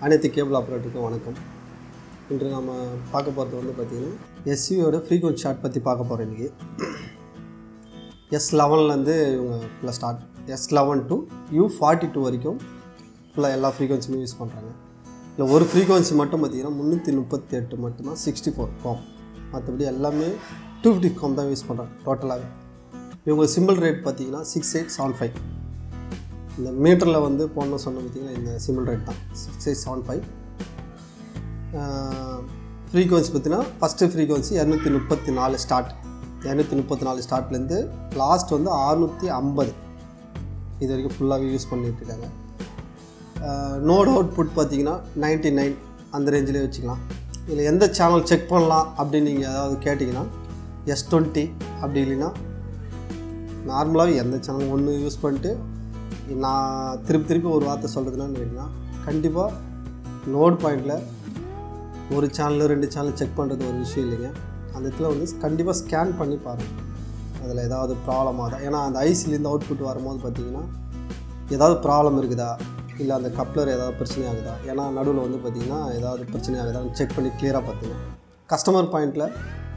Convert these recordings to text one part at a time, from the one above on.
அனைத்து கேபிள் ஆப்ரேட்டருக்கும் வணக்கம் இன்று நாம் பார்க்க போகிறது வந்து பார்த்திங்கன்னா எஸ்யூவோட ஃப்ரீக்வன்ட் ஷார்ட் பற்றி பார்க்க போகிறோம் இன்றைக்கி எஸ் லெவன்லேருந்து இவங்க ஃபுல்லாக start S eleven to U forty two வரைக்கும் ஃபுல்லாக எல்லா ஃப்ரீக்வன்சியுமே யூஸ் பண்ணுறாங்க இல்லை ஒரு ஃப்ரீக்வன்சி மட்டும் பார்த்திங்கன்னா முந்நூற்றி முப்பத்தி எட்டு மட்டும்தான் சிக்ஸ்டி ஃபோர் காம் மற்றபடி எல்லாமே டூ ஃபிஃப்டி காம் தான் யூஸ் பண்ணுறாங்க டோட்டலாகவே இவங்க சிம்பிள் ரேட் பார்த்தீங்கன்னா சிக்ஸ் எயிட் செவன் ஃபைவ் இந்த மீட்டரில் வந்து போடணும் சொன்ன பார்த்தீங்கன்னா இந்த சிம்பிள் ரேட் தான் six eight seven five frequency பார்த்தீங்கன்னா ஃபஸ்ட்டு ஃப்ரீக்வன்சி இரநூத்தி முப்பத்தி நாலு ஸ்டார்ட் இரநூத்தி முப்பத்தி நாலு ஸ்டார்ட்லேருந்து லாஸ்ட் வந்து அறுநூற்றி ஐம்பது இது வரைக்கும் ஃபுல்லாகவே யூஸ் பண்ணிகிட்ருக்காங்க நோட் அவுட்புட் பார்த்தீங்கன்னா நைன்ட்டி நைன் அந்த ரேஞ்சிலே வச்சுக்கலாம் இதில் எந்த சேனல் செக் பண்ணலாம் அப்படின்னு நீங்கள் ஏதாவது கேட்டிங்கன்னா எஸ் டுவெண்ட்டி அப்படி இல்லைன்னா நார்மலாகவே எந்த சேனல் ஒன்று யூஸ் பண்ணிட்டு நான் திருப்பி திருப்பி ஒரு வார்த்தை சொல்கிறதுனான்னு கேட்டிங்கன்னா கண்டிப்பாக நோட் பாயிண்டில் ஒரு சேனல் ரெண்டு சேனல் செக் பண்ணுறது ஒரு விஷயம் இல்லைங்க அந்த இடத்துல வந்து கண்டிப்பாக ஸ்கேன் பண்ணி பாருங்கள் அதில் ஏதாவது ப்ராப்ளமாக தான் ஏன்னா அந்த ஐசிலேருந்து அவுட்புட் வரும்போது பார்த்தீங்கன்னா ஏதாவது ப்ராப்ளம் இருக்குதா இல்லை அந்த கப்ளர் ஏதாவது பிரச்சனை ஆகுதா ஏன்னா நடுவில் வந்து பார்த்திங்கன்னா ஏதாவது பிரச்சனை ஆகுதான்னு செக் பண்ணி கிளியராக பார்த்துங்க கஸ்டமர் பாயிண்டில்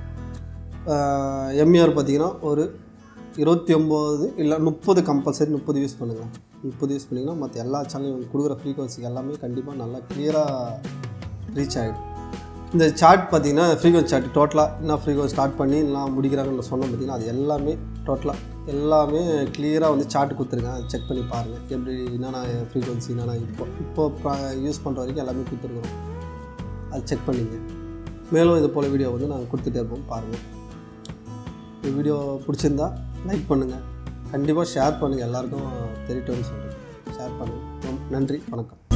எம்இஆர் பார்த்தீங்கன்னா ஒரு இருபத்தி ஒம்பது இல்லை முப்பது கம்பல்சரி முப்பது யூஸ் பண்ணுங்கள் முப்பது யூஸ் பண்ணிங்கன்னா மற்ற எல்லா சேனலையும் கொடுக்குற ஃப்ரீக்வன்சிக்கு எல்லாமே கண்டிப்பாக நல்லா கிளியராக ரீச் ஆகிடும் இந்த சார்ட் பார்த்தீங்கன்னா ஃப்ரீக்வன்சி சார்ட் டோட்டலாக என்ன ஃப்ரீக்வன்சி ஸ்டார்ட் பண்ணி நான் முடிக்கிறாங்கன்னு சொன்னோம் பார்த்தீங்கன்னா அது எல்லாமே டோட்டலாக எல்லாமே கிளியராக வந்து சார்ட் கொடுத்துருக்கேன் அதை செக் பண்ணி பாருங்கள் எப்படி என்னென்ன ஃப்ரீக்வன்சி என்னென்ன இப்போ இப்போ யூஸ் பண்ணுற வரைக்கும் எல்லாமே கொடுத்துருக்குறோம் அது செக் பண்ணிங்க மேலும் இது போல் வீடியோ வந்து நாங்கள் கொடுத்துட்டே இருப்போம் பாருங்கள் இந்த வீடியோ பிடிச்சிருந்தா லைக் பண்ணுங்கள் கண்டிப்பாக ஷேர் பண்ணுங்கள் எல்லாருக்கும் தெரியட்டும்னு சொல்கிறேன் ஷேர் பண்ணுங்கள் நன்றி வணக்கம்